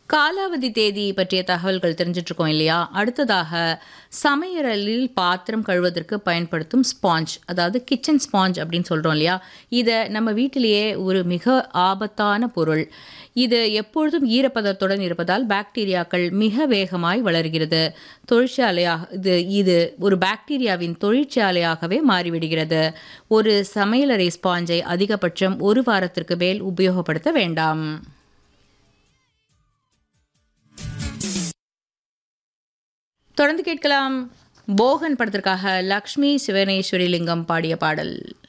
காலாவதி தேதி பற்றிய தகவல்கள் தெரிஞ்சிட்டு இருக்கோம் இல்லையா அடுத்ததாக சமையலில் பாத்திரம் கழுவதற்கு பயன்படுத்தும் ஸ்பாஞ்ச் அதாவது கிச்சன் ஸ்பாஞ்ச் அப்படின்னு சொல்கிறோம் இல்லையா இதை நம்ம வீட்டிலேயே ஒரு மிக ஆபத்தான பொருள் இது எப்பொழுதும் ஈரப்பதத்துடன் இருப்பதால் பாக்டீரியாக்கள் மிக வேகமாய் வளர்கிறது தொழிற்சாலையாக இது இது ஒரு பாக்டீரியாவின் தொழிற்சாலையாகவே மாறிவிடுகிறது ஒரு சமையலறை ஸ்பாஞ்சை அதிகபட்சம் ஒரு வாரத்திற்கு மேல் உபயோகப்படுத்த வேண்டாம் தொடர்ந்து கேட்கலாம் போகன் படத்திற்காக லக்ஷ்மி சிவனேஸ்வரி லிங்கம் பாடிய பாடல்